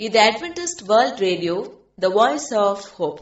இது Adventist World Radio the Voice of Hope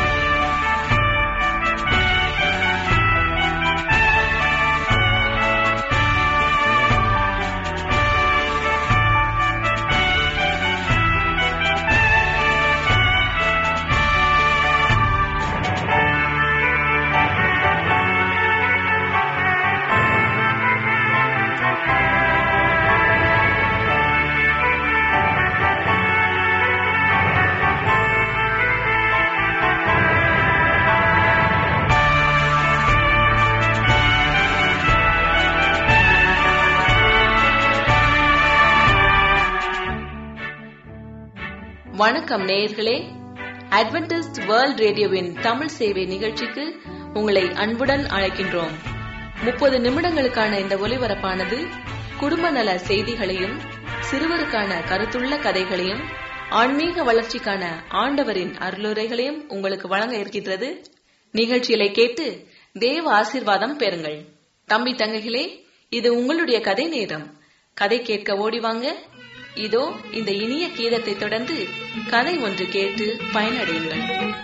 வணக்கம் நேயர்களே அட்வென்டிஸ்ட் வேர்ல்ட் ரேடியோவின் தமிழ் சேவை நிகழ்ச்சிக்கு உங்களை அன்புடன் அழைக்கின்றோம் முப்பது நிமிடங்களுக்கான இந்த ஒலிபரப்பானது குடும்ப நல செய்திகளையும் சிறுவருக்கான கருத்துள்ள கதைகளையும் ஆன்மீக வளர்ச்சிக்கான ஆண்டவரின் அருளுரைகளையும் உங்களுக்கு வழங்க இருக்கின்றது நிகழ்ச்சிகளை கேட்டு தேவ ஆசீர்வாதம் பெறுங்கள் தம்பி தங்கைகளே இது உங்களுடைய கதை நேரம் கதை கேட்க ஓடிவாங்க இதோ இந்த இனிய கீதத்தை தொடர்ந்து கதை ஒன்று கேட்டு பயனடையுங்கள்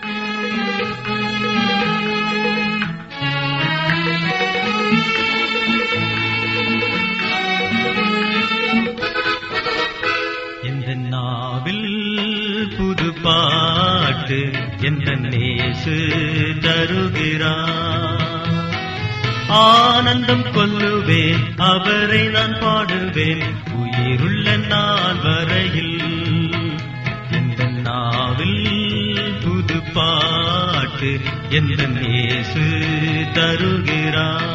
எந்த நாவில் புது பாட்டு எந்த நேசு தருகிறார் ஆனந்தம் கொல்லுவேன் அவரை நான் பாடுவேன் உயிருள்ள நாள் வரையில் எந்த நாவில் புது பாட்டு எந்த நேசு தருகிறார்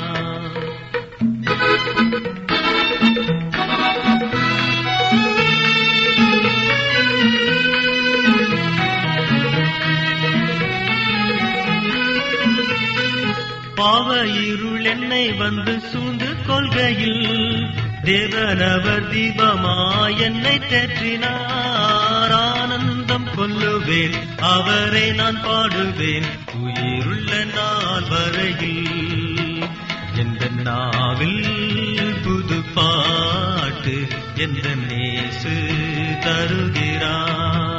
பாவ இருள் என்னை வந்து சூழ்ந்து கொள்கையில் தேவனவர் தீபமா என்னை தேற்றினார் ஆனந்தம் கொல்லுவேன் அவரை நான் பாடுவேன் உயிருள்ள நாள் வரையில் எந்த நாவில் புது பாட்டு எந்த நேசு தருகிறார்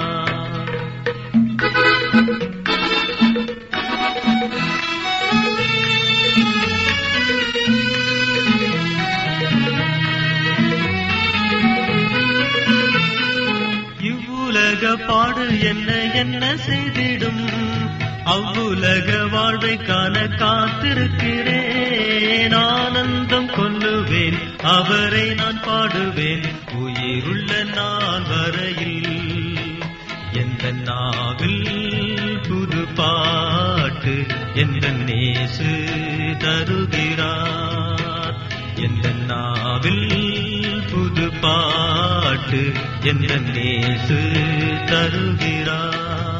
இவ்வுலக பாடு என்ன என்ன செய்திடும் அவ்வுலக வாழ்வை காண காத்திருக்கிறேன் ஆனந்தம் கொல்லுவேன் அவரை நான் பாடுவேன் உயிருள்ள நாள் வரையில் எந்த நாவில் புது பாட்டு எந்த நேசு தருகிறார் எந்த நாவில் புது பாட்டு எந்த நேசு தருகிறார்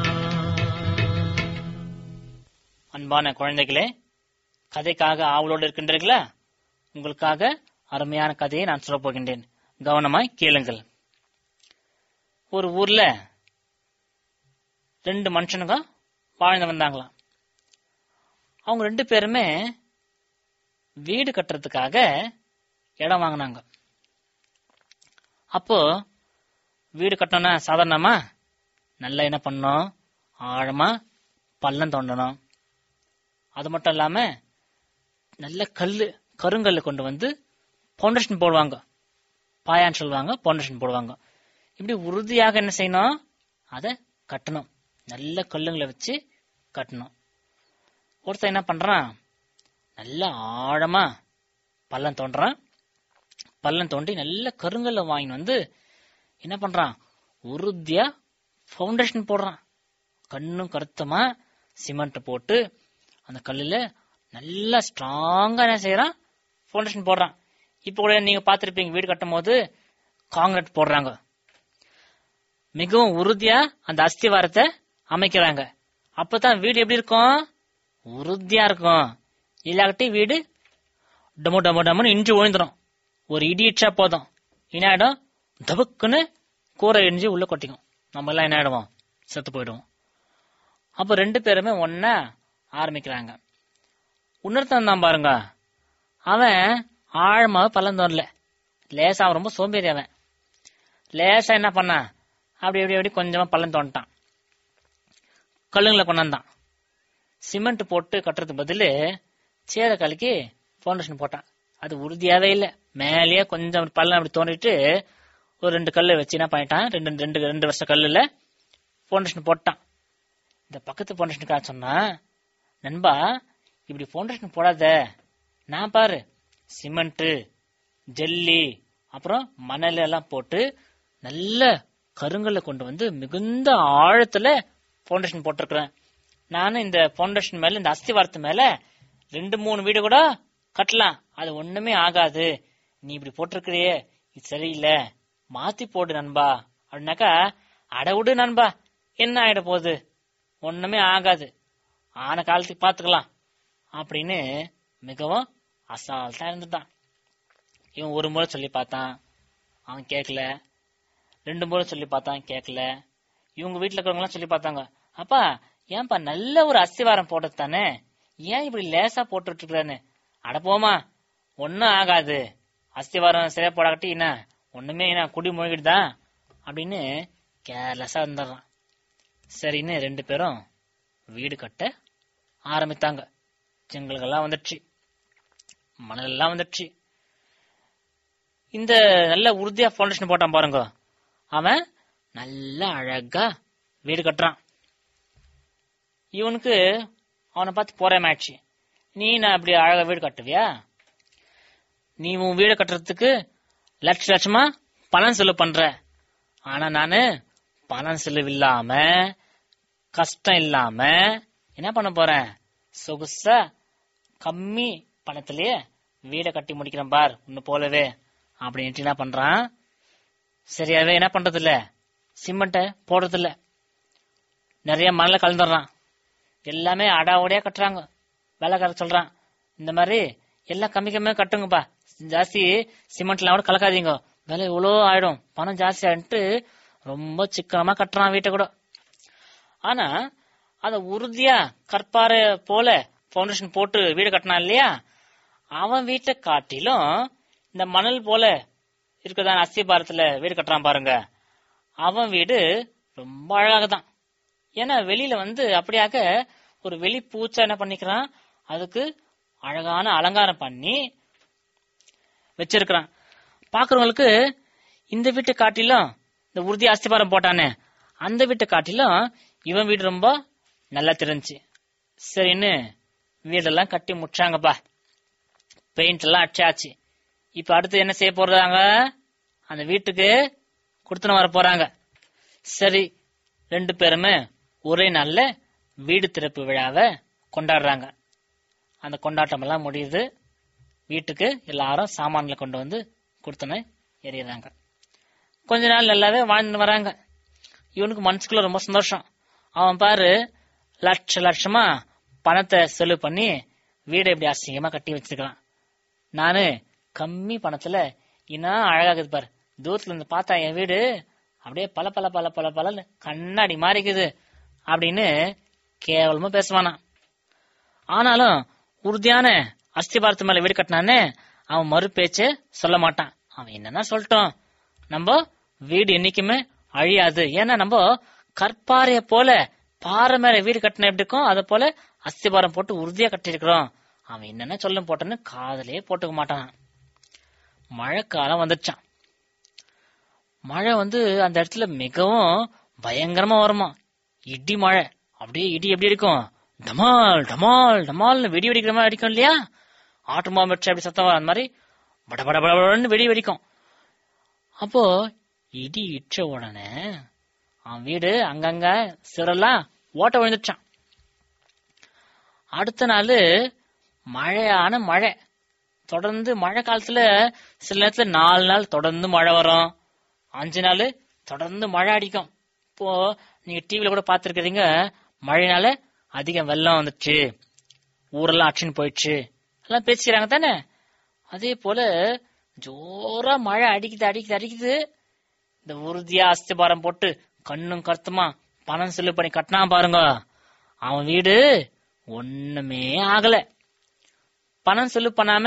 அன்பான குழந்தைகளே கதைக்காக ஆவலோடு இருக்கின்றீர்களா உங்களுக்காக அருமையான கதையை நான் சொல்லப் போகின்றேன் கவனமாய் கேளுங்கள் ஒரு ஊர்ல ரெண்டு மனுஷனுங்க வாழ்ந்து வந்தாங்களாம் அவங்க ரெண்டு பேருமே வீடு கட்டுறதுக்காக இடம் வாங்கினாங்க அப்போ வீடு கட்டணும்னா சாதாரணமா நல்லா என்ன பண்ணணும் ஆழமா பள்ளம் தோண்டணும் அது மட்டும் இல்லாம நல்ல கல்லு கருங்கல்ல கொண்டு வந்து பவுண்டேஷன் போடுவாங்க பாயான்னு சொல்லுவாங்க பவுண்டேஷன் போடுவாங்க இப்படி உறுதியாக என்ன செய்யணும் அதை கட்டணும் நல்ல கல்லுங்களை வச்சு கட்டணும் ஒருத்தன் என்ன பண்றான் நல்ல ஆழமா பள்ளம் தோண்டுறான் பள்ளம் தோண்டி நல்ல கருங்கல்ல வாங்கின்னு வந்து என்ன பண்றான் உறுதியா ஃபவுண்டேஷன் போடுறான் கண்ணும் கருத்தமா சிமெண்ட் போட்டு அந்த கல்லுல நல்லா ஸ்ட்ராங்கா என்ன செய்யறான் ஃபவுண்டேஷன் போடுறான் இப்போ கூட நீங்க பார்த்திருப்பீங்க வீடு கட்டும் போது காங்கிரீட் போடுறாங்க மிகவும் உறுதியா அந்த அஸ்திவாரத்தை அமைக்கிறாங்க அப்பதான் வீடு எப்படி இருக்கும் உறுதியா இருக்கும் இல்லாட்டி வீடு டமோ டமோ டமோன்னு இஞ்சி விழுந்துரும் ஒரு இடி இடிச்சா போதும் என்ன ஆயிடும் தபுக்குன்னு கூரை இடிஞ்சு உள்ள கொட்டிக்கும் நம்ம எல்லாம் என்ன ஆயிடுவோம் செத்து போயிடுவோம் அப்போ ரெண்டு பேருமே ஒன்னா ஆரம்பிக்கிறாங்க இன்னொருத்தன் தான் பாருங்க அவன் ஆழமாக பள்ளம் தோணல லேசா அவன் ரொம்ப சோம்பேறி அவன் லேசா என்ன பண்ணான் அப்படி அப்படி அப்படி கொஞ்சமா பள்ளம் தோண்டிட்டான் கல்லுங்களை கொண்டாந்தான் சிமெண்ட் போட்டு கட்டுறதுக்கு பதிலு சேர கலக்கி ஃபவுண்டேஷன் போட்டான் அது உறுதியாவே இல்லை மேலேயே கொஞ்சம் அப்படி பள்ளம் அப்படி தோண்டிட்டு ஒரு ரெண்டு கல்லு வச்சு என்ன பண்ணிட்டான் ரெண்டு ரெண்டு ரெண்டு வருஷம் கல்லுல ஃபவுண்டேஷன் போட்டான் இந்த பக்கத்து ஃபவுண்டேஷனுக்காக சொன்னா நண்பா இப்படி ஃபவுண்டேஷன் போடாத நான் பாரு சிமெண்ட் ஜல்லி அப்புறம் மணல் எல்லாம் போட்டு நல்ல கருங்கல்ல கொண்டு வந்து மிகுந்த ஆழத்துல ஃபவுண்டேஷன் போட்டிருக்கிறேன் நானும் இந்த ஃபவுண்டேஷன் மேல இந்த அஸ்திவாரத்து மேல ரெண்டு மூணு வீடு கூட கட்டலாம் அது ஒண்ணுமே ஆகாது நீ இப்படி போட்டிருக்கிறியே இது சரியில்லை மாத்தி போடு நண்பா அப்படின்னாக்கா அட விடு நண்பா என்ன ஆயிட போகுது ஒண்ணுமே ஆகாது ஆன காலத்துக்கு பாத்துக்கலாம் அப்படின்னு மிகவும் அசால்ட்டா இருந்துட்டான் இவன் ஒரு முறை சொல்லி பார்த்தான் அவன் கேட்கல ரெண்டு முறை சொல்லி பார்த்தான் கேட்கல இவங்க வீட்டுல இருக்கிறவங்க எல்லாம் சொல்லி பார்த்தாங்க அப்பா ஏன்பா நல்ல ஒரு அஸ்திவாரம் போட்டது தானே ஏன் இப்படி லேசா போட்டுட்டு இருக்கிறான்னு அட போமா ஒன்னும் ஆகாது அஸ்திவாரம் சரியா போடாட்டி என்ன ஒண்ணுமே என்ன குடி முழுகிடுதா அப்படின்னு கேர்லெஸ்ஸா இருந்துடுறான் சரின்னு ரெண்டு பேரும் வீடு கட்ட ஆரம்பித்தாங்க செங்கல்கள்லாம் வந்துடுச்சு மணல் எல்லாம் வந்துடுச்சு இந்த நல்ல உறுதியா ஃபவுண்டேஷன் போட்டான் பாருங்க அவன் நல்ல அழகா வீடு கட்டுறான் இவனுக்கு அவனை பார்த்து போறேமாயிடுச்சு நீ நான் அப்படி அழகா வீடு கட்டுவியா நீ உன் வீடு கட்டுறதுக்கு லட்ச லட்சமா பணம் செலவு பண்ற ஆனா நானு பணம் செலவு இல்லாம கஷ்டம் இல்லாம என்ன பண்ண போறேன் சொகுசா கம்மி பணத்திலேயே வீடை கட்டி முடிக்கிறேன் பார் உன்னை போலவே அப்படின்ட்டு என்ன பண்றான் சரியாவே என்ன பண்றது இல்ல சிமெண்ட்டை போடுறது இல்ல நிறைய மணல கலந்துடுறான் எல்லாமே அடாவுடையா கட்டுறாங்க வேலைக்கார சொல்றான் இந்த மாதிரி எல்லாம் கம்மி கம்மியா கட்டுங்கப்பா ஜாஸ்தி சிமெண்ட்லாம் கூட கலக்காதீங்க விலை இவ்வளோ ஆயிடும் பணம் ஜாஸ்தி ஆயிட்டு ரொம்ப சிக்கனமா கட்டுறான் வீட்டை கூட ஆனா அத உறுதியா கற்பாறை போல ஃபவுண்டேஷன் போட்டு வீடு கட்டினான் இல்லையா அவன் வீட்டை காட்டிலும் இந்த மணல் போல இருக்கதான் அஸ்திபாரத்துல வீடு கட்டுறான் பாருங்க அவன் வீடு ரொம்ப அழகாகதான் ஏன்னா வெளியில வந்து அப்படியாக ஒரு வெளி பூச்சா என்ன பண்ணிக்கிறான் அதுக்கு அழகான அலங்காரம் பண்ணி வச்சிருக்கிறான் பாக்குறவங்களுக்கு இந்த வீட்டை காட்டிலும் இந்த உறுதி அஸ்திபாரம் போட்டானே அந்த வீட்டை காட்டிலும் இவன் வீடு ரொம்ப நல்லா தெரிஞ்சுச்சு சரின்னு வீடெல்லாம் கட்டி முடிச்சாங்கப்பா பெயிண்ட் எல்லாம் அடிச்சாச்சு இப்ப அடுத்து என்ன செய்ய போறாங்க அந்த வீட்டுக்கு கொடுத்துன்னு வர போறாங்க சரி ரெண்டு பேருமே ஒரே நாள்ல வீடு திறப்பு விழாவை கொண்டாடுறாங்க அந்த கொண்டாட்டம் எல்லாம் முடியுது வீட்டுக்கு எல்லாரும் சாமான்களை கொண்டு வந்து கொடுத்தன எறியறாங்க கொஞ்ச நாள் நல்லாவே வாழ்ந்து வராங்க இவனுக்கு மனசுக்குள்ள ரொம்ப சந்தோஷம் அவன் பாரு லட்ச லட்சமா பணத்தை செலவு பண்ணி வீடை இப்படி அசிங்கமா கட்டி வச்சிருக்கான் நானு கம்மி பணத்துல இன்னும் அழகாகுது பாரு தூரத்துல இருந்து பார்த்தா என் வீடு அப்படியே பல பல பல பல பல கண்ணாடி மாறிக்குது அப்படின்னு கேவலமா பேசுவானா ஆனாலும் உறுதியான அஸ்திபாரத்து மேல வீடு கட்டினானே அவன் மறு பேச்சு சொல்ல மாட்டான் அவன் என்னன்னா சொல்லட்டும் நம்ம வீடு என்னைக்குமே அழியாது ஏன்னா நம்ம கற்பாறைய போல பாறை மேல வீடு கட்டின எப்படி இருக்கும் அதை போல அஸ்திபாரம் போட்டு உறுதியா கட்டியிருக்கிறோம் அவன் என்னென்ன சொல்ல போட்டான்னு காதலே போட்டுக்க மாட்டான் மழைக்காலம் வந்துச்சான் மழை வந்து அந்த இடத்துல மிகவும் பயங்கரமா வருமா இடி மழை அப்படியே இடி எப்படி இருக்கும் டமால் டமால் டமால்னு வெடி வெடிக்கிற மாதிரி அடிக்கும் இல்லையா ஆட்டு மாம்பு வச்சு அப்படி சத்தம் வரும் அந்த மாதிரி பட பட படன்னு வெடி வெடிக்கும் அப்போ இடி இட்ட உடனே அவன் வீடு அங்கங்க சிறலாம் ஓட்ட விழுந்துச்சான் அடுத்த நாள் மழையான மழை தொடர்ந்து மழை காலத்துல சில நேரத்துல நாலு நாள் தொடர்ந்து மழை வரும் அஞ்சு நாள் தொடர்ந்து மழை அடிக்கும் இப்போ நீங்க டிவில கூட பாத்துருக்கீங்க மழைனால அதிகம் வெள்ளம் வந்துச்சு ஊரெல்லாம் அடிச்சுன்னு போயிடுச்சு எல்லாம் பேசிக்கிறாங்க தானே அதே போல ஜோரா மழை அடிக்குது அடிக்குது அடிக்குது இந்த உறுதியா அஸ்திபாரம் போட்டு கண்ணும் கருத்துமா பணம் செலவு பண்ணி கட்டினா பாருங்க அவன் வீடு ஒண்ணுமே ஆகல பணம் செலவு பண்ணாம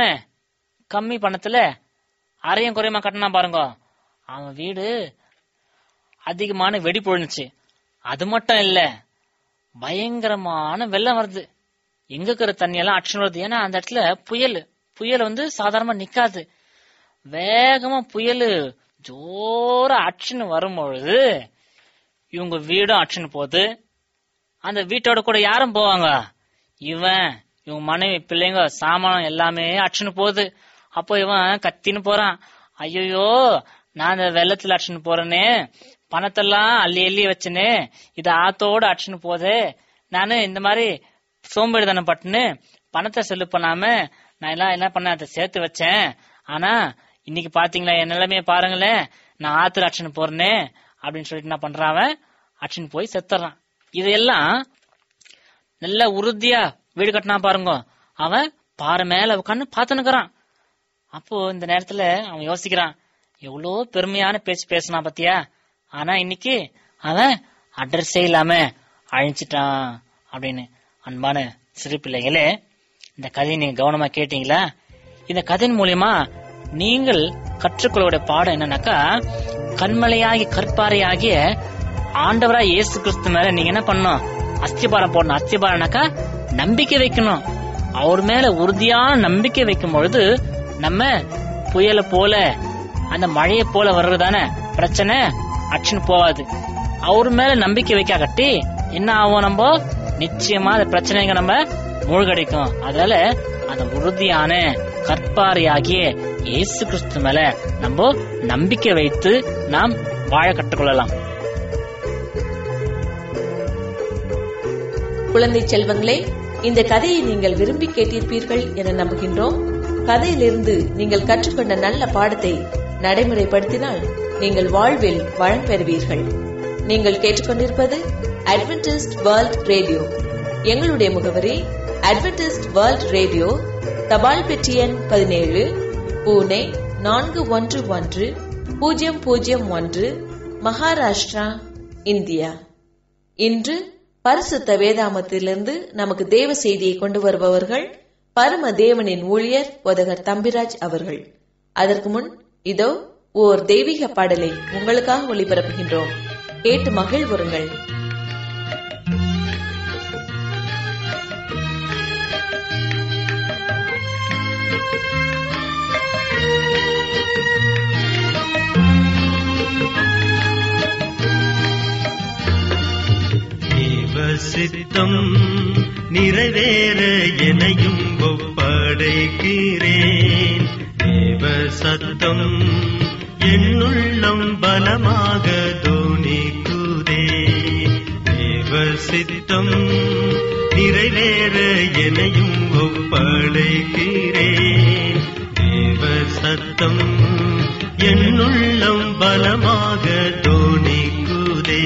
கம்மி பணத்துல அரையும் குறையுமா கட்டினா பாருங்க அவன் வீடு அதிகமான வெடி பொழுந்துச்சு அது மட்டும் இல்ல பயங்கரமான வெள்ளம் வருது எங்க இருக்கிற தண்ணி எல்லாம் அடிச்சுன்னு வருது ஏன்னா அந்த இடத்துல புயல் புயல் வந்து சாதாரணமா நிக்காது வேகமா புயல் ஜோரா அடிச்சுன்னு வரும்பொழுது இவங்க வீடும் அடிச்சுன்னு போகுது அந்த வீட்டோட கூட யாரும் போவாங்க இவன் இவன் மனைவி பிள்ளைங்க சாமானம் எல்லாமே அடிச்சுன்னு போகுது அப்போ இவன் கத்தின்னு போறான் ஐயோ நான் அந்த வெள்ளத்துல அடிச்சுன்னு போறேனே பணத்தெல்லாம் அள்ளி அள்ளி வச்சனே இது ஆத்தோட அடிச்சுன்னு போதே நானு இந்த மாதிரி சோம்பேறி தானே பட்டுன்னு பணத்தை செலவு பண்ணாம நான் எல்லாம் என்ன பண்ண அதை சேர்த்து வச்சேன் ஆனா இன்னைக்கு பாத்தீங்களா என் நிலைமைய பாருங்களேன் நான் ஆத்துல அடிச்சுன்னு போறேனே அப்படின்னு சொல்லிட்டு என்ன பண்றான் அவன் அடிச்சுன்னு போய் செத்துறான் இதையெல்லாம் நல்ல உறுதியா வீடு கட்டினா பாருங்க அவன் பாறை மேல உட்காந்து பாத்துனுக்குறான் அப்போ இந்த நேரத்துல அவன் யோசிக்கிறான் எவ்வளோ பெருமையான பேச்சு பேசினான் பாத்தியா ஆனா இன்னைக்கு அவன் அட்ரஸே இல்லாம அழிஞ்சிட்டான் அப்படின்னு அன்பான சிறு பிள்ளைகளே இந்த கதையை நீங்க கவனமா கேட்டீங்களா இந்த கதையின் மூலியமா நீங்கள் கற்றுக்கொள்ள பாடம் என்னன்னாக்கா கண்மலையாகி கற்பாறையாகிய ஆண்டவராய் இயேசு கிறிஸ்து மேல நீங்க என்ன பண்ணணும் அஸ்திபாரம் போடணும் அஸ்திபாரம்னாக்கா நம்பிக்கை வைக்கணும் அவர் மேல உறுதியான நம்பிக்கை வைக்கும் பொழுது நம்ம புயலை போல அந்த மழையை போல வர்றதான பிரச்சனை அச்சுன்னு போகாது அவர் மேல நம்பிக்கை வைக்காகட்டி என்ன ஆகும் நம்ம நிச்சயமா அந்த பிரச்சனைங்க நம்ம மூழ்கடிக்கும் அதனால அந்த உறுதியான கற்பாறையாகிய இயேசு கிறிஸ்து மேல நம்ம நம்பிக்கை வைத்து நாம் வாழ கற்றுக்கொள்ளலாம் குழந்தை செல்வங்களே இந்த கதையை நீங்கள் விரும்பி கேட்டிருப்பீர்கள் என நம்புகின்றோம் கதையிலிருந்து நீங்கள் கற்றுக்கொண்ட நல்ல பாடத்தை நடைமுறைப்படுத்தினால் நீங்கள் வாழ்வில் வளம் பெறுவீர்கள் நீங்கள் கேட்டுக்கொண்டிருப்பது அட்வென்டிஸ்ட் வேர்ல்ட் ரேடியோ எங்களுடைய முகவரி அட்வென்டிஸ்ட் வேர்ல்ட் ரேடியோ தபால் பெட்டி எண் பதினேழு பூனே நான்கு ஒன்று ஒன்று பூஜ்ஜியம் பூஜ்ஜியம் ஒன்று மகாராஷ்டிரா இந்தியா இன்று பரிசுத்த வேதாமத்திலிருந்து நமக்கு தேவ செய்தியை கொண்டு வருபவர்கள் பரம தேவனின் ஊழியர் போதகர் தம்பிராஜ் அவர்கள் அதற்கு முன் இதோ ஓர் தெய்வீக பாடலை உங்களுக்காக ஒளிபரப்புகின்றோம் கேட்டு மகிழ்வுறுங்கள் தேவ சித்தம் நிறைவேற எனையும் ஒப்படைக்கிறேன் தேவ சத்தம் என்னுள்ளம் பலமாக தோணிக்குதே தேவ சித்தம் நிறைவேற எனையும் ஒப்படைக்கிறேன் தேவ சத்தம் என்னுள்ளம் பலமாக தோணிக்குதே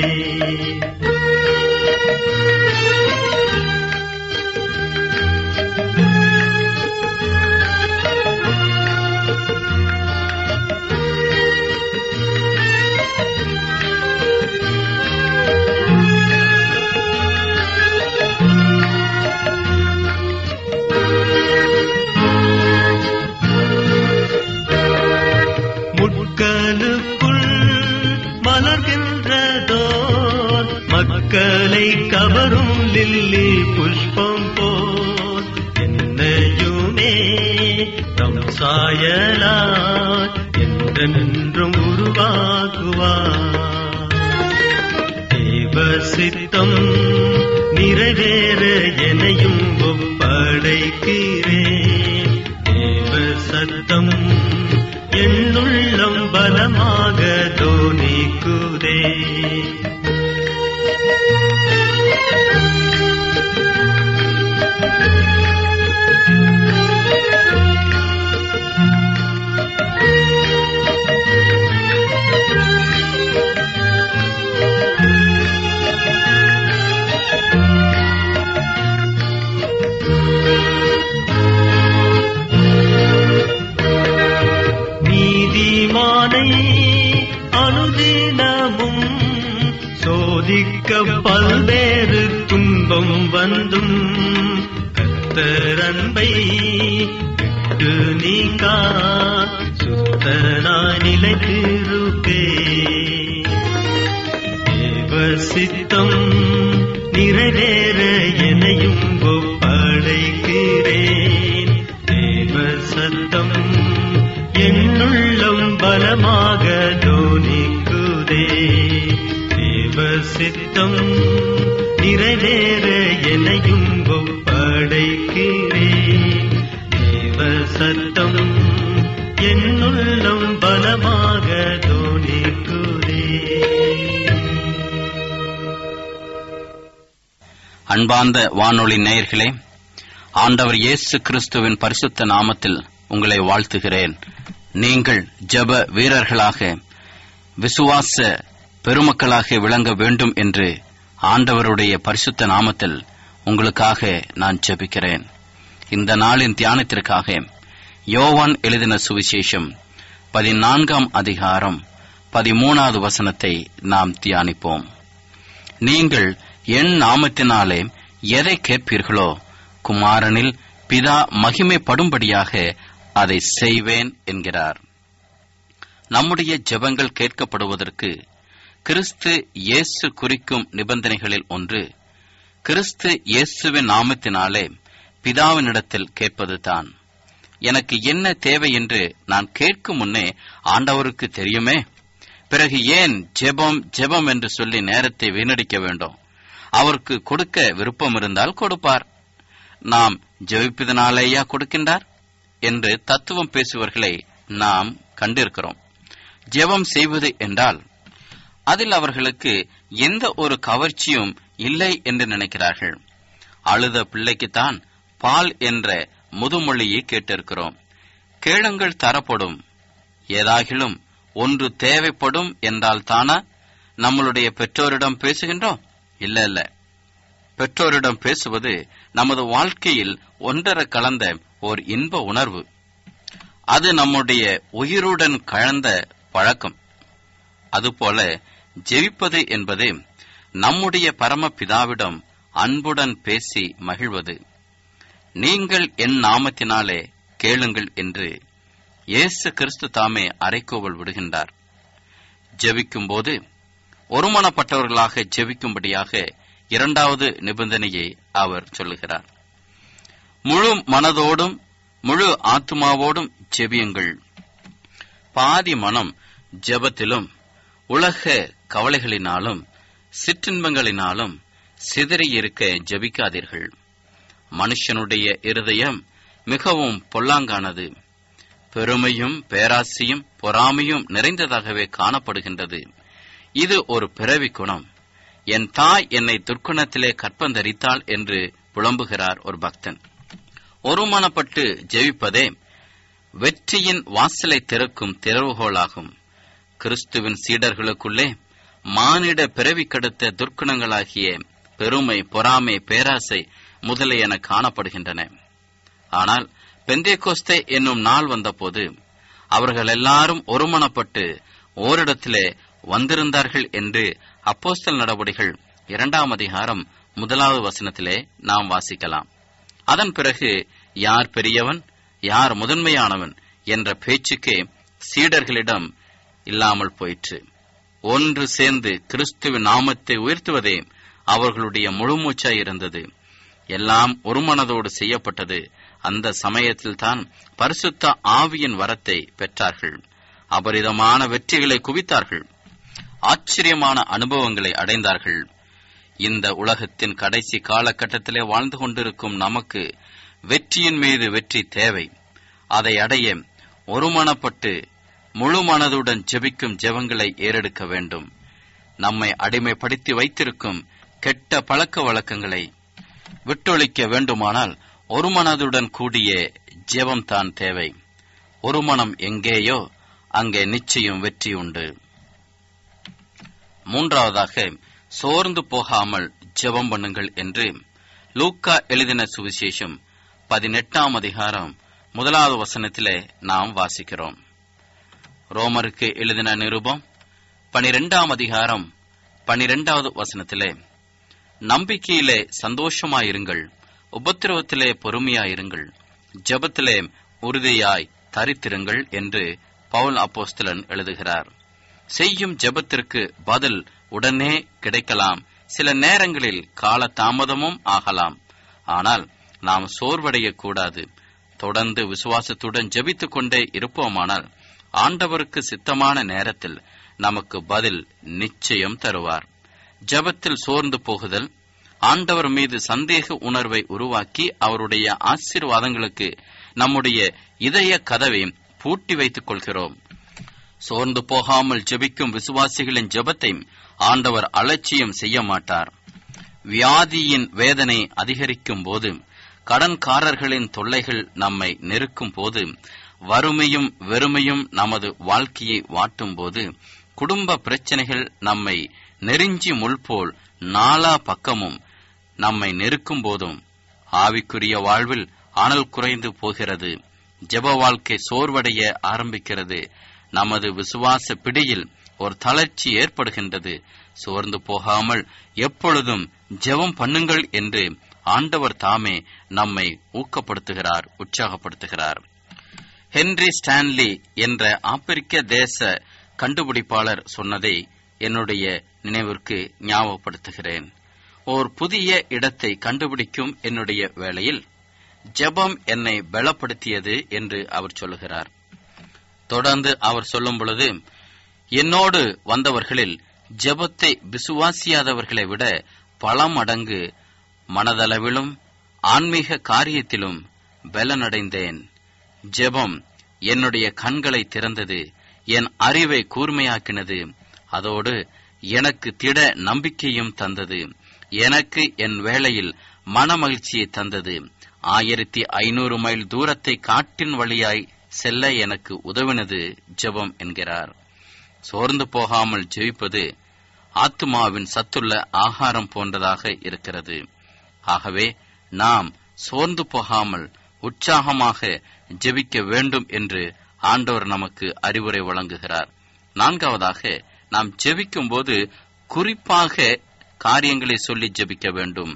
முட்களுக்குள் மலர்கின்றதோ மக்களை கவரும் லில்லி புஷ்பம் போல் என்னையுமே தம் சாயலா என்றென்றும் உருவாக்குவார் தேவ சித்தம் நிறைவேற எனையும் ஒப்படைக்கிறேன் தேவ சத்தம் என்னுள்ளம் பலமாக தோணிக்குதே நீதிமானை அனுதினமும் சோதிக்க பல்வேறு துன்பம் வந்தும் கத்தரன்பை விட்டு நீங்கா சுத்தனாய் நிலைத்திருப்பே சித்தம் நிறைவேற எனையும் ஒப்படைக்கிறேன் தேவ சத்தம் என்னுள்ளம் பலமாக தோனிக்குதே தேவ சித்தம் நிறைவேற எனையும் ஒப்படைக்கிறேன் தேவ சத்தம் என்னுள்ளம் பலமாக தோனிக்குதே அன்பார்ந்த வானொலி நேயர்களே ஆண்டவர் இயேசு கிறிஸ்துவின் பரிசுத்த நாமத்தில் உங்களை வாழ்த்துகிறேன் நீங்கள் ஜெப வீரர்களாக விசுவாச பெருமக்களாக விளங்க வேண்டும் என்று ஆண்டவருடைய பரிசுத்த நாமத்தில் உங்களுக்காக நான் ஜெபிக்கிறேன் இந்த நாளின் தியானத்திற்காக யோவான் எழுதின சுவிசேஷம் பதினான்காம் அதிகாரம் பதிமூணாவது வசனத்தை நாம் தியானிப்போம் நீங்கள் என் நாமத்தினாலே எதை கேட்பீர்களோ குமாரனில் பிதா மகிமைப்படும்படியாக அதை செய்வேன் என்கிறார் நம்முடைய ஜெபங்கள் கேட்கப்படுவதற்கு கிறிஸ்து இயேசு குறிக்கும் நிபந்தனைகளில் ஒன்று கிறிஸ்து இயேசுவின் நாமத்தினாலே பிதாவினிடத்தில் கேட்பதுதான் எனக்கு என்ன தேவை என்று நான் கேட்கும் முன்னே ஆண்டவருக்கு தெரியுமே பிறகு ஏன் ஜெபம் ஜெபம் என்று சொல்லி நேரத்தை வீணடிக்க வேண்டும் அவருக்கு கொடுக்க விருப்பம் இருந்தால் கொடுப்பார் நாம் ஜெபிப்பதனாலேயா கொடுக்கின்றார் என்று தத்துவம் பேசுவர்களை நாம் கண்டிருக்கிறோம் ஜெபம் செய்வது என்றால் அதில் அவர்களுக்கு எந்த ஒரு கவர்ச்சியும் இல்லை என்று நினைக்கிறார்கள் அழுத பிள்ளைக்குத்தான் பால் என்ற முதுமொழியை கேட்டிருக்கிறோம் கேளுங்கள் தரப்படும் ஏதாகிலும் ஒன்று தேவைப்படும் என்றால் தானா நம்மளுடைய பெற்றோரிடம் பேசுகின்றோம் இல்ல இல்ல பெற்றோரிடம் பேசுவது நமது வாழ்க்கையில் ஒன்றர கலந்த ஓர் இன்ப உணர்வு அது நம்முடைய உயிருடன் கலந்த பழக்கம் அதுபோல ஜெபிப்பது என்பது நம்முடைய பரமபிதாவிடம் அன்புடன் பேசி மகிழ்வது நீங்கள் என் நாமத்தினாலே கேளுங்கள் என்று இயேசு கிறிஸ்து தாமே அரைக்கோவல் விடுகின்றார் ஜெபிக்கும் போது ஒருமனப்பட்டவர்களாக ஜெபிக்கும்படியாக இரண்டாவது நிபந்தனையை அவர் சொல்லுகிறார் முழு மனதோடும் முழு ஆத்மாவோடும் ஜெபியுங்கள் பாதி மனம் ஜெபத்திலும் உலக கவலைகளினாலும் சிற்றின்பங்களினாலும் சிதறியிருக்க ஜெபிக்காதீர்கள் மனுஷனுடைய இருதயம் மிகவும் பொல்லாங்கானது பெருமையும் பேராசியும் பொறாமையும் நிறைந்ததாகவே காணப்படுகின்றது இது ஒரு பிறவி குணம் என் தாய் என்னை துர்க்குணத்திலே கற்பந்தரித்தாள் என்று புலம்புகிறார் ஒரு பக்தன் ஒருமனப்பட்டு ஜெபிப்பதே வெற்றியின் வாசலை திறக்கும் திறவுகோலாகும் கிறிஸ்துவின் சீடர்களுக்குள்ளே மானிட பிறவி கெடுத்த துர்க்குணங்களாகிய பெருமை பொறாமை பேராசை முதலியன காணப்படுகின்றன ஆனால் பெந்தேகோஸ்தே என்னும் நாள் வந்தபோது அவர்கள் எல்லாரும் ஒருமனப்பட்டு ஓரிடத்திலே வந்திருந்தார்கள் என்று அப்போஸ்தல் நடவடிகள் இரண்டாம் அதிகாரம் முதலாவது வசனத்திலே நாம் வாசிக்கலாம் அதன் பிறகு யார் பெரியவன் யார் முதன்மையானவன் என்ற பேச்சுக்கே சீடர்களிடம் இல்லாமல் போயிற்று ஒன்று சேர்ந்து கிறிஸ்துவின் நாமத்தை உயர்த்துவதே அவர்களுடைய முழுமூச்சாய் இருந்தது எல்லாம் ஒருமனதோடு செய்யப்பட்டது அந்த சமயத்தில்தான் பரிசுத்த ஆவியின் வரத்தை பெற்றார்கள் அபரிதமான வெற்றிகளை குவித்தார்கள் ஆச்சரியமான அனுபவங்களை அடைந்தார்கள் இந்த உலகத்தின் கடைசி காலகட்டத்திலே வாழ்ந்து கொண்டிருக்கும் நமக்கு வெற்றியின் மீது வெற்றி தேவை அதை அடைய ஒருமனப்பட்டு முழு மனதுடன் ஜெபிக்கும் ஜெபங்களை ஏறெடுக்க வேண்டும் நம்மை அடிமைப்படுத்தி வைத்திருக்கும் கெட்ட பழக்க வழக்கங்களை விட்டொழிக்க வேண்டுமானால் ஒரு மனதுடன் கூடிய ஜெபம் தான் தேவை ஒரு மனம் எங்கேயோ அங்கே நிச்சயம் வெற்றி உண்டு மூன்றாவதாக சோர்ந்து போகாமல் ஜெபம் பண்ணுங்கள் என்று லூக்கா எழுதின சுவிசேஷம் பதினெட்டாம் அதிகாரம் முதலாவது வசனத்திலே நாம் வாசிக்கிறோம் ரோமருக்கு எழுதின நிருபம் பனிரெண்டாம் அதிகாரம் பனிரெண்டாவது வசனத்திலே நம்பிக்கையிலே சந்தோஷமாயிருங்கள் உபத்திரவத்திலே பொறுமையாயிருங்கள் ஜெபத்திலே உறுதியாய் தரித்திருங்கள் என்று பவுல் அப்போஸ்தலன் எழுதுகிறார் செய்யும் ஜெபத்திற்கு பதில் உடனே கிடைக்கலாம் சில நேரங்களில் கால தாமதமும் ஆகலாம் ஆனால் நாம் சோர்வடையக் கூடாது தொடர்ந்து விசுவாசத்துடன் ஜெபித்துக் கொண்டே இருப்போமானால் ஆண்டவருக்கு சித்தமான நேரத்தில் நமக்கு பதில் நிச்சயம் தருவார் ஜெபத்தில் சோர்ந்து போகுதல் ஆண்டவர் மீது சந்தேக உணர்வை உருவாக்கி அவருடைய ஆசீர்வாதங்களுக்கு நம்முடைய இதய கதவை பூட்டி வைத்துக் கொள்கிறோம் சோர்ந்து போகாமல் ஜெபிக்கும் விசுவாசிகளின் ஜெபத்தை ஆண்டவர் அலட்சியம் செய்ய மாட்டார் வியாதியின் வேதனை அதிகரிக்கும் போது கடன்காரர்களின் தொல்லைகள் நம்மை நெருக்கும் போது வறுமையும் வெறுமையும் நமது வாழ்க்கையை வாட்டும் போது குடும்ப பிரச்சனைகள் நம்மை நெருஞ்சி முள்போல் நாலா பக்கமும் நம்மை நெருக்கும் போதும் ஆவிக்குரிய வாழ்வில் அனல் குறைந்து போகிறது ஜெப வாழ்க்கை சோர்வடைய ஆரம்பிக்கிறது நமது விசுவாச பிடியில் ஒரு தளர்ச்சி ஏற்படுகின்றது சோர்ந்து போகாமல் எப்பொழுதும் ஜெபம் பண்ணுங்கள் என்று ஆண்டவர் தாமே நம்மை ஊக்கப்படுத்துகிறார் உற்சாகப்படுத்துகிறார் ஹென்றி ஸ்டான்லி என்ற ஆப்பிரிக்க தேச கண்டுபிடிப்பாளர் சொன்னதை என்னுடைய நினைவிற்கு ஞாபகப்படுத்துகிறேன் ஓர் புதிய இடத்தை கண்டுபிடிக்கும் என்னுடைய வேளையில் ஜெபம் என்னை பலப்படுத்தியது என்று அவர் சொல்லுகிறார் தொடர்ந்து அவர் சொல்லும் பொழுது என்னோடு வந்தவர்களில் ஜெபத்தை விசுவாசியாதவர்களை விட பல மடங்கு மனதளவிலும் ஆன்மீக காரியத்திலும் பலனடைந்தேன் ஜெபம் என்னுடைய கண்களை திறந்தது என் அறிவை கூர்மையாக்கினது அதோடு எனக்கு திட நம்பிக்கையும் தந்தது எனக்கு என் வேளையில் மனமகிழ்ச்சியை தந்தது ஆயிரத்தி ஐநூறு மைல் தூரத்தை காட்டின் வழியாய் செல்ல எனக்கு உதவினது ஜெபம் என்கிறார் சோர்ந்து போகாமல் ஜெயிப்பது ஆத்துமாவின் சத்துள்ள ஆகாரம் போன்றதாக இருக்கிறது ஆகவே நாம் சோர்ந்து போகாமல் உற்சாகமாக ஜெபிக்க வேண்டும் என்று ஆண்டவர் நமக்கு அறிவுரை வழங்குகிறார் நான்காவதாக நாம் ஜெபிக்கும் போது குறிப்பாக காரியங்களை சொல்லி ஜெபிக்க வேண்டும்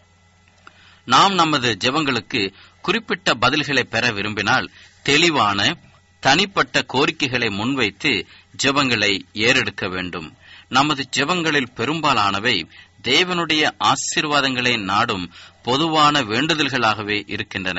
நாம் நமது ஜெபங்களுக்கு குறிப்பிட்ட பதில்களை பெற விரும்பினால் தெளிவான தனிப்பட்ட கோரிக்கைகளை முன்வைத்து ஜெபங்களை ஏறெடுக்க வேண்டும் நமது ஜெபங்களில் பெரும்பாலானவை தேவனுடைய ஆசீர்வாதங்களை நாடும் பொதுவான வேண்டுதல்களாகவே இருக்கின்றன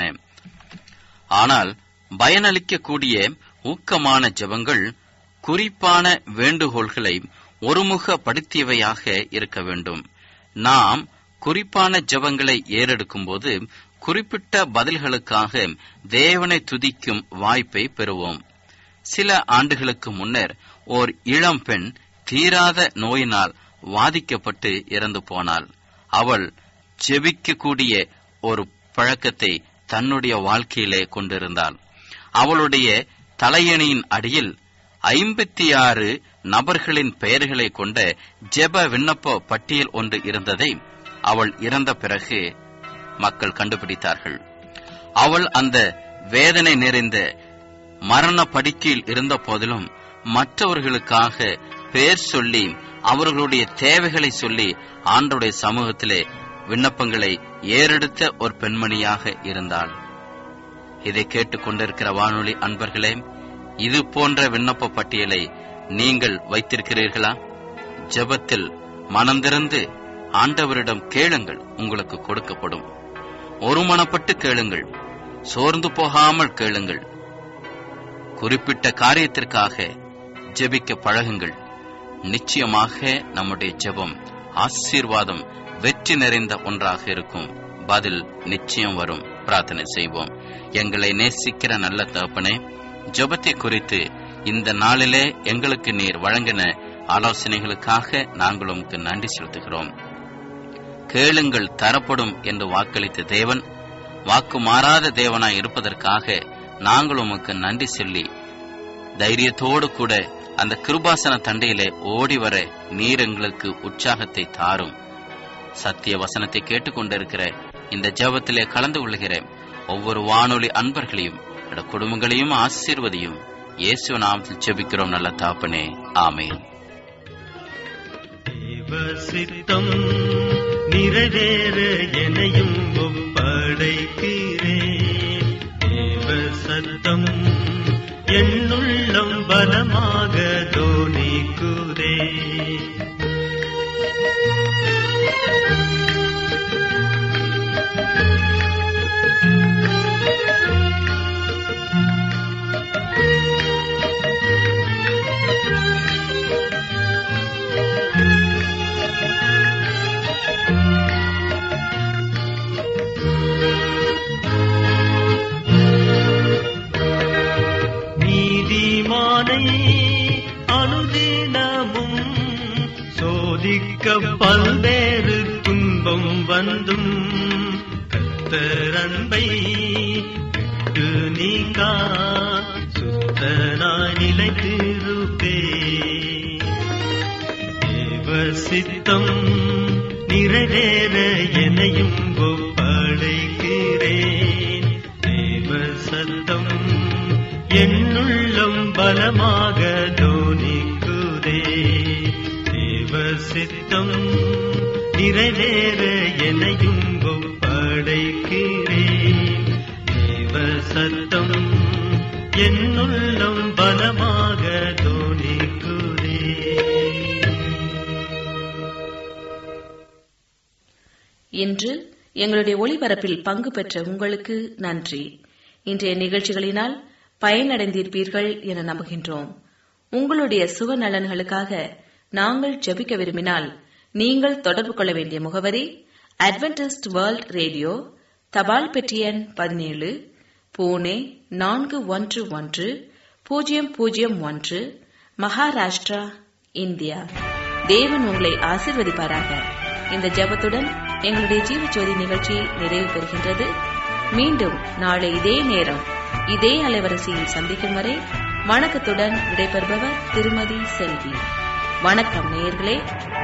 ஆனால் பயனளிக்கக்கூடிய ஊக்கமான ஜெபங்கள் குறிப்பான வேண்டுகோள்களை ஒருமுகப்படுத்தியவையாக இருக்க வேண்டும் நாம் குறிப்பான ஜெபங்களை ஏறெடுக்கும் போது குறிப்பிட்ட பதில்களுக்காக தேவனை துதிக்கும் வாய்ப்பை பெறுவோம் சில ஆண்டுகளுக்கு முன்னர் ஓர் இளம் பெண் தீராத நோயினால் வாதிக்கப்பட்டு இறந்து போனாள் அவள் ஜெபிக்கக்கூடிய ஒரு பழக்கத்தை தன்னுடைய வாழ்க்கையிலே கொண்டிருந்தாள் அவளுடைய தலையணியின் அடியில் ஐம்பத்தி ஆறு நபர்களின் பெயர்களை கொண்ட ஜெப விண்ணப்ப பட்டியல் ஒன்று இருந்ததை அவள் இறந்த பிறகு மக்கள் கண்டுபிடித்தார்கள் அவள் அந்த வேதனை நிறைந்த மரண படுக்கையில் இருந்த போதிலும் மற்றவர்களுக்காக பெயர் சொல்லி அவர்களுடைய தேவைகளை சொல்லி ஆண்டோடைய சமூகத்திலே விண்ணப்பங்களை ஏறெடுத்த ஒரு பெண்மணியாக இருந்தாள் இதை கேட்டுக் கொண்டிருக்கிற வானொலி அன்பர்களே இது போன்ற விண்ணப்ப பட்டியலை நீங்கள் வைத்திருக்கிறீர்களா ஜெபத்தில் மனந்திறந்து ஆண்டவரிடம் கேளுங்கள் உங்களுக்கு கொடுக்கப்படும் ஒருமனப்பட்டு கேளுங்கள் சோர்ந்து போகாமல் கேளுங்கள் குறிப்பிட்ட காரியத்திற்காக ஜெபிக்க பழகுங்கள் நிச்சயமாக நம்முடைய ஜெபம் ஆசீர்வாதம் வெற்றி நிறைந்த ஒன்றாக இருக்கும் பதில் நிச்சயம் வரும் பிரார்த்தனை செய்வோம் எங்களை நேசிக்கிற நல்ல தகப்பனே ஜெபத்தை குறித்து இந்த நாளிலே எங்களுக்கு நீர் வழங்கின ஆலோசனைகளுக்காக நாங்கள் உமக்கு நன்றி செலுத்துகிறோம் கேளுங்கள் தரப்படும் என்று வாக்களித்த தேவன் வாக்கு மாறாத தேவனாய் இருப்பதற்காக நாங்கள் உமக்கு நன்றி சொல்லி தைரியத்தோடு கூட அந்த கிருபாசன தண்டையிலே ஓடி வர நீர் எங்களுக்கு உற்சாகத்தை தாரும் சத்திய வசனத்தை கேட்டுக்கொண்டிருக்கிற இந்த ஜெபத்திலே கலந்து கொள்கிற ஒவ்வொரு வானொலி அன்பர்களையும் என்னோட குடும்பங்களையும் ஆசீர்வதியும் இயேசு நாமத்தில் ஜெபிக்கிறோம் நல்ல தாப்பனே ஆமென் தேவ சித்தம் நிறைவேற எனையும் ஒப்படைக்கிறேன் தேவ சத்தம் என்னுள்ளம் பலமாக தோணிக்குதே மிக்க பல்வேறு துன்பம் வந்தும் கத்தர் அன்பை விட்டு நீங்கா சுத்தனாய் நிலைத்திருப்பே தேவ சித்தம் நிறைவேற எனையும் ஒப்படைக்கிறேன் தேவ சத்தம் என்னுள்ளம் பலமாக தோனிக்குதே தேவ சித்தம் நிறைவேற எனையும் ஒப்படைக்கிறேன் தேவ சத்தம் என்னுள்ளம் பலமாக தோனிக்குதே இன்று எங்களுடைய ஒளிபரப்பில் பங்கு பெற்ற உங்களுக்கு நன்றி இன்றைய நிகழ்ச்சிகளினால் பயனடைந்தீர்ப்பீர்கள் என நம்புகின்றோம் உங்களுடைய சுக நலன்களுக்காக நாங்கள் ஜெபிக்க விரும்பினால் நீங்கள் தொடர்பு கொள்ள வேண்டிய முகவரி அட்வென்டிஸ்ட் வேர்ல்ட் ரேடியோ தபால் பெட்டி எண் பதினேழு பூனே நான்கு ஒன்று ஒன்று பூஜ்ஜியம் பூஜ்ஜியம் ஒன்று மகாராஷ்டிரா இந்தியா தேவன் உங்களை ஆசிர்வதிப்பாராக இந்த ஜெபத்துடன் எங்களுடைய ஜீவஜோதி நிகழ்ச்சி நிறைவு பெறுகின்றது மீண்டும் நாளை இதே நேரம் இதே அலைவரிசையில் சந்திக்கும் வரை வணக்கத்துடன் விடைபெறுபவர் திருமதி செல்வி வணக்கம் நேயர்களே